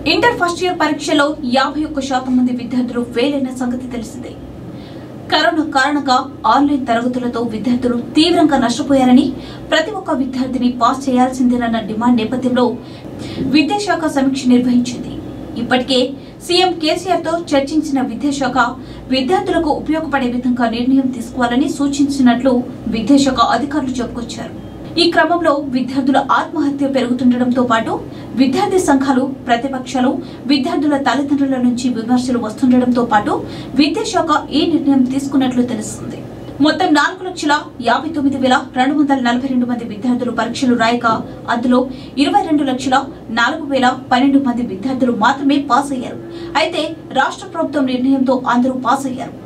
inter first year పరీక్షలో యాభై ఒక్క శాతం మంది విద్యార్థులు ఫెయిల్ అయిన సంగతి తెలిసిందే కరోనా కారణంగా ఆన్లైన్ తరగతులతో విద్యార్థులు తీవ్రంగా నష్టపోయారని ప్రతి ఒక్క విద్యార్థిని పాస్ చేయాల్సిందేనన్న డిమాండ్ నేపథ్యంలో విద్యాశాఖ సమీక్ష నిర్వహించింది ఇప్పటికే సీఎం కేసీఆర్ తో చర్చించిన విద్యాశాఖ విద్యార్థులకు ఉపయోగపడే విధంగా నిర్ణయం తీసుకోవాలని సూచించినట్లు విద్యాశాఖ అధికారులు చెప్పుకొచ్చారు ఈ క్రమంలో విద్యార్థుల ఆత్మహత్య పెరుగుతుండటంతో పాటు విద్యార్థి సంఘాలు ప్రతిపక్షాలు విద్యార్థుల తల్లిదండ్రుల నుంచి విమర్శలు వస్తుండటంతో పాటు విద్యాశాఖ ఈ నిర్ణయం తీసుకున్నట్లు తెలుస్తుంది మొత్తం నాలుగు లక్షల యాభై తొమ్మిది వేల రెండు వందల నలభై రెండు మంది విద్యార్థులు పరీక్షలు రాయగా అందులో ఇరవై రెండు లక్షల నాలుగు వేల పన్నెండు మంది విద్యార్థులు మాత్రమే పాస్ అయ్యారు అయితే రాష్ట్ర ప్రభుత్వం నిర్ణయంతో అందరూ పాస్ అయ్యారు